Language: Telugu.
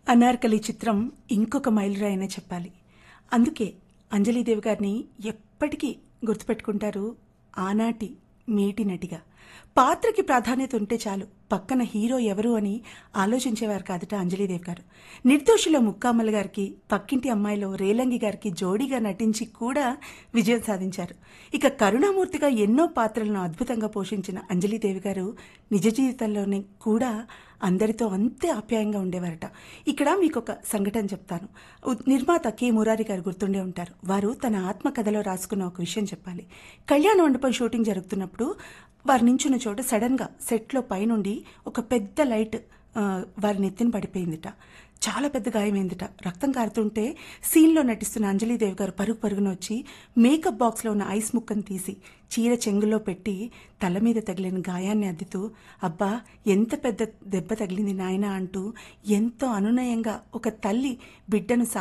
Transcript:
అనార్కలి చిత్రం ఇంకొక మైలురాయి అనే చెప్పాలి అందుకే అంజలీదేవి గారిని ఎప్పటికీ గుర్తుపెట్టుకుంటారు ఆనాటి మేటి నటిగా పాత్రకి ప్రాధాన్యత ఉంటే చాలు పక్కన హీరో ఎవరు అని ఆలోచించేవారు కాదట అంజలీదేవి గారు నిర్దోషిలో ముక్కామల్ గారికి పక్కింటి అమ్మాయిలో రేలంగి గారికి జోడీగా నటించి కూడా విజయం సాధించారు ఇక కరుణామూర్తిగా ఎన్నో పాత్రలను అద్భుతంగా పోషించిన అంజలీదేవి గారు నిజ జీవితంలోనే కూడా అందరితో అంతే ఆప్యాయంగా ఉండేవారట ఇక్కడ మీకు ఒక సంఘటన చెప్తాను ఉ- నిర్మాత కె మురారి గారు గుర్తుండే ఉంటారు వారు తన ఆత్మకథలో రాసుకున్న ఒక విషయం చెప్పాలి కళ్యాణ మండపం షూటింగ్ జరుగుతున్నప్పుడు వారు నించున్న చోట సడన్గా సెట్లో పైనుండి ఒక పెద్ద లైట్ ఆ, వారి నెత్తిన పడిపోయిందిట చాలా పెద్ద గాయమైందిట రక్తం కారుతుంటే సీన్లో నటిస్తున్న అంజలీదేవి గారు పరుగు పరుగున వచ్చి మేకప్ బాక్స్లో ఉన్న ఐస్ ముక్కను తీసి చీర చెంగులో పెట్టి తల మీద తగిలిన గాయాన్ని అద్దుతూ అబ్బా ఎంత పెద్ద దెబ్బ తగిలింది నాయనా అంటూ ఎంతో అనునయంగా ఒక తల్లి బిడ్డను